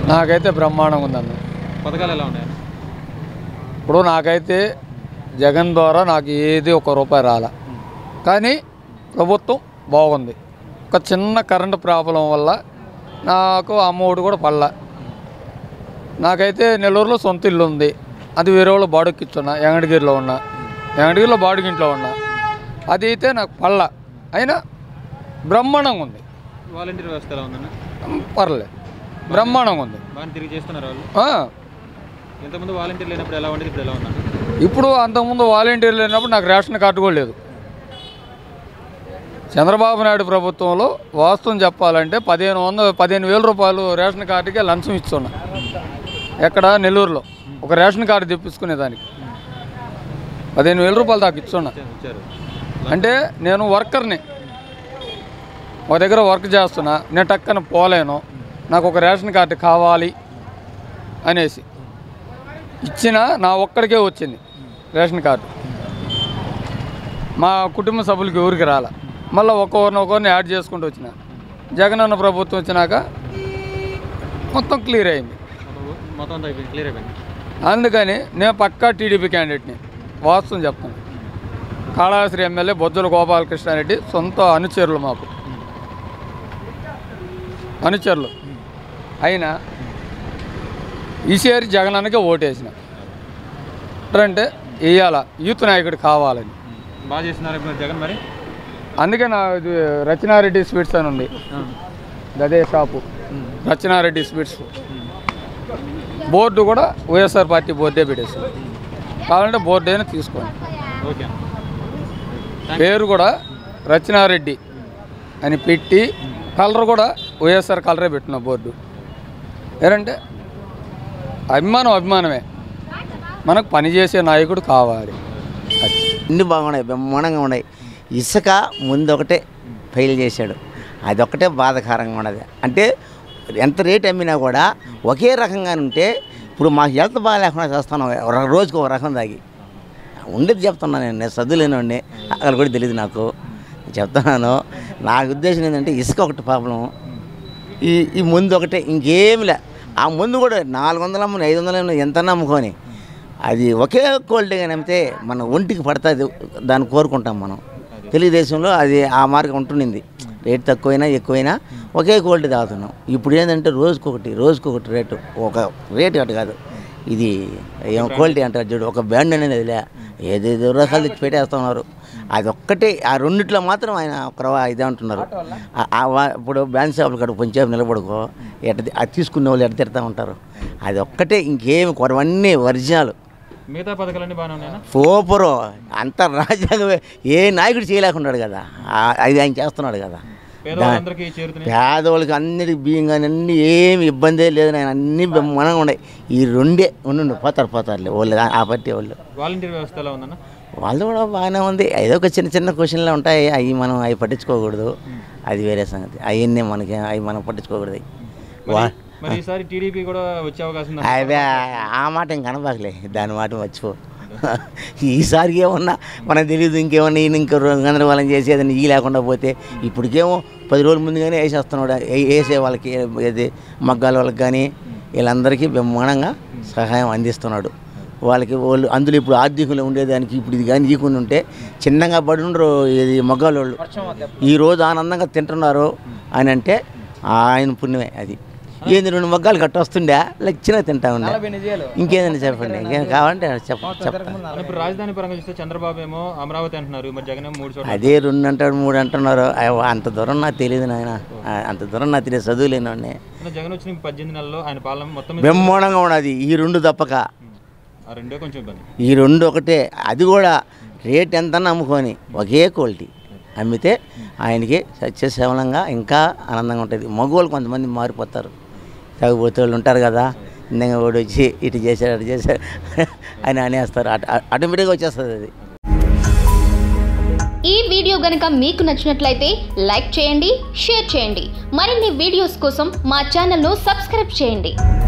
నాకైతే బ్రహ్మాండంగా ఉందన్న పథకాలు ఎలా ఉన్నాయి ఇప్పుడు నాకైతే జగన్ ద్వారా నాకు ఏది ఒక రూపాయి రాల కానీ ప్రభుత్వం బాగుంది ఒక చిన్న కరెంటు ప్రాబ్లం వల్ల నాకు అమ్మఒడి కూడా పడల నాకైతే నెల్లూరులో సొంత ఇల్లు ఉంది అది వేరే వాళ్ళు బాడుకి ఇచ్చున్నా ఎంగడగిరిలో ఉన్నా ఎంగడగిరిలో బాడుగింట్లో ఉన్నా అది అయితే నాకు పళ్ళ అయినా బ్రహ్మాండంగా ఉంది వాలంటీర్ వ్యవస్థ ఎలా ఉందన్న పర్లేదు బ్రహ్మాండంగా ఉంది బాగా తిరిగి చేస్తున్నారు వాళ్ళు ఆ, ఇంతకుముందు వాలంటీర్ లేనప్పుడు ఎలా ఉండేది ఇప్పుడు ఎలా ఉందండి ఇప్పుడు అంతకుముందు వాలంటీర్ లేనప్పుడు నాకు రేషన్ కార్డు కూడా లేదు చంద్రబాబు నాయుడు ప్రభుత్వంలో వాస్తవం చెప్పాలంటే పదిహేను వంద పదిహేను వేల రూపాయలు రేషన్ కార్డుకే లంచం ఇస్తున్నా ఎక్కడ నెల్లూరులో ఒక రేషన్ కార్డు తెప్పించుకునే దానికి పదిహేను వేల రూపాయలు దాకా ఇస్తున్నా ఇచ్చారు అంటే నేను వర్కర్ని ఒక దగ్గర వర్క్ చేస్తున్నా నేను టక్కన పోలేను నాకు ఒక రేషన్ కార్డు కావాలి అనేసి ఇచ్చిన నా ఒక్కడికే వచ్చింది రేషన్ కార్డు మా కుటుంబ సభ్యులకి ఎవరికి రాల మళ్ళీ ఒక్కొక్కరిని ఒక్కొక్కరిని యాడ్ చేసుకుంటూ వచ్చిన జగనన్న ప్రభుత్వం వచ్చినాక మొత్తం క్లియర్ అయింది మొత్తం- మొత్తం అంతా అయిపోయింది క్లియర్ అయిపోయింది అందుకని నేను పక్కా టీడీపీ క్యాండిడేట్ని వాస్తవం చెప్తాను కాళాశ్రీ ఎమ్మెల్యే బొజ్జల గోపాలకృష్ణారెడ్డి సొంత అనుచరులు మాకు అనుచరులు అయినా ఈసారి జగనన్నకే ఓటేసిన అంటే వేయాల యూత్ నాయకుడు కావాలని బాగా చేస్తున్నారు ఇప్పుడు జగన్ మరి అందుకే నా ఇది రచనారెడ్డి స్వీట్స్ అని ఉంది అదే షాపు రచనారెడ్డి స్వీట్స్ బోర్డు కూడా వైఎస్ఆర్ పార్టీ బోర్డే పెట్టేసారు కావాలంటే బోర్డు అయినా తీసుకోండి ఓకే పేరు కూడా రచనారెడ్డి అని పెట్టి కలర్ కూడా వైఎస్ఆర్ కలరే పెట్టిన బోర్డు ఏంటంటే అభిమానం అభిమానమే మనకు పనిచేసే నాయకుడు కావాలి అది అన్ని బాగున్నాయి బ్రహ్మాండంగా ఉన్నాయి ఇసుక ముందు ఒకటే ఫెయిల్ చేశాడు అదొక్కటే బాధాకరంగా ఉన్నది అంటే ఎంత రేట్ అమ్మినా కూడా ఒకే రకంగా ఉంటే ఇప్పుడు మాకు హెల్త్ బాగాలేకుండా చేస్తున్నాం ఒక రోజుకు ఒక రకం తాగి ఉండేది చెప్తున్నాను నేను నేను చదువులేనివాడిని అక్కడ కూడా తెలియదు నాకు చెప్తున్నాను నా ఉద్దేశం ఏంటంటే ఇసుక ఒకటి ప్రాబ్లం ఈ ఈ ముందు ఒకటే ఇంకేమి లే ఆ ముందు కూడా నాలుగు వందలు అమ్మని ఐదు వందలు అమ్మని ఎంత అమ్ముకొని అది ఒకే క్వాలిటీగా నమ్మితే మన ఒంటికి పడుతుంది దాన్ని కోరుకుంటాం మనం తెలుగుదేశంలో అది ఆ మార్గం ఉంటుండింది రేట్ తక్కువైనా ఎక్కువైనా ఒకే క్వాలిటీ తాగుతున్నాం ఇప్పుడు ఏంటంటే రోజుకొకటి రోజుకొకటి రేటు ఒక రేటు అటు కాదు ఇది ఏం క్వాలిటీ అంటారు చూడు ఒక బ్యాండ్ అనేది అదిలే ఏదేదో రకాలు తెచ్చి పెట్టేస్తున్నారు అది ఒక్కటే ఆ రెండిట్లో మాత్రం ఆయన ఒక ఇదే అంటున్నారు ఆ- ఆ వా- ఇప్పుడు బ్యాండ్ షాపులు కాడ కొంచెం నిలబడుకో ఎట్ట తి- అది తీసుకునే వాళ్ళు ఎట్ట తిడతా ఉంటారు అది ఒక్కటే ఇంకేమి కొరవన్నీ ఒరిజినల్ మిగతా పథకాలన్నీ బాగానే ఉన్నాయా సూపరు అంత రాజ్యాంగమే ఏ నాయకుడు చేయలేకున్నాడు కదా ఆ- అది ఆయన చేస్తున్నాడు కదా పేదవాళ్ళందరికీ చేరుతున్నాయి పేదవాళ్ళకి అన్నిటికి బియ్యం కానీ అన్ని ఏమి ఇబ్బందే లేదు ఆయన అన్ని బ్రహ్మాండంగా ఉన్నాయి ఈ రెండే ఉండు పోతారు పోతారులే వాళ్ళు ఆ పార్టీ వాళ్ళు వాలంటీర్ వ్యవస్థ ఎలా ఉందన్న వాళ్ళు కూడా బాగానే ఉంది ఏదో ఒక చిన్న చిన్న క్వశ్చన్లు ఉంటాయి అవి మనం అవి పట్టించుకోకూడదు అది వేరే సంగతి అవన్నీ మనకి అవి మనం పట్టించుకోకూడదు వా మరి ఈసారి టీడీపీ కూడా వచ్చే అవకాశం ఉందా అవే ఆ మాట ఇంక కనబాకలే దాని మాట మర్చిపో ఈసారికి ఏమన్నా మనకు తెలియదు ఇంకేమన్నా ఈయన ఇంకా గందరగోళం చేసేదని ఈ లేకుండా పోతే ఇప్పటికేమో పది రోజుల ముందుగానే వేసేస్తున్నాడు ఏ- వేసే వాళ్ళకి ఏది మగ్గాల వాళ్ళకి కానీ వీళ్ళందరికీ బ్రహ్మాండంగా సహాయం అందిస్తున్నాడు వాళ్ళకి వాళ్ళు అందులో ఇప్పుడు ఆర్థికంలో ఉండేదానికి ఇప్పుడు ఇది కానీ ఈకుండా ఉంటే చిన్నగా పడి ఉండరు ఇది మగ్గాల వాళ్ళు ఈ రోజు ఆనందంగా తింటున్నారు అని అంటే ఆయన పుణ్యమే అది ఏంది రెండు మగ్గాలు కట్టొస్తుండే లచ్చినా తింటా ఉండే ఇంకేదైనా చెప్పండి ఇంకేం కావాలంటే చెప్ప చెప్తాను అన్న, ఇప్పుడు రాజధాని పరంగా చూస్తే చంద్రబాబు ఏమో అమరావతి అంటున్నారు మరి జగన్ ఏమో మూడు చోట్ల అదే రెండు అంటాడు మూడు అంటున్నారు అయ్యో, అంత దూరం నాకు తెలియదు నాయన ఆ, అంత దూరం నాకు తెలియదు చదువులేనండి అన్న, జగన్ వచ్చిన ఈ పద్దెనిమిది నెలల్లో ఆయన పాలన మొత్తం మీద బ్రహ్మాండంగా ఉన్నది ఈ రెండు తప్పక ఆ రెండో కొంచెం ఇబ్బంది ఈ రెండు ఒకటే అది కూడా రేట్ ఎంత అమ్ముకొని ఒకే క్వాలిటీ అమ్మితే ఆయనకి సత్యశవనంగా ఇంకా ఆనందంగా ఉంటుంది మగవాళ్ళు కొంతమంది మారిపోతారు తాగుబోతే వాళ్ళు ఉంటారు కదా ఇందంగా వాడు వచ్చి ఇటు చేశాడు అటు చేశాడు అని అనేస్తారు అటు ఆటోమేటిక్గా వచ్చేస్తుంది అది ఈ వీడియో గనుక మీకు నచ్చినట్లయితే లైక్ చేయండి షేర్ చేయండి మరిన్ని వీడియోస్ కోసం మా ఛానల్ను సబ్స్క్రైబ్ చేయండి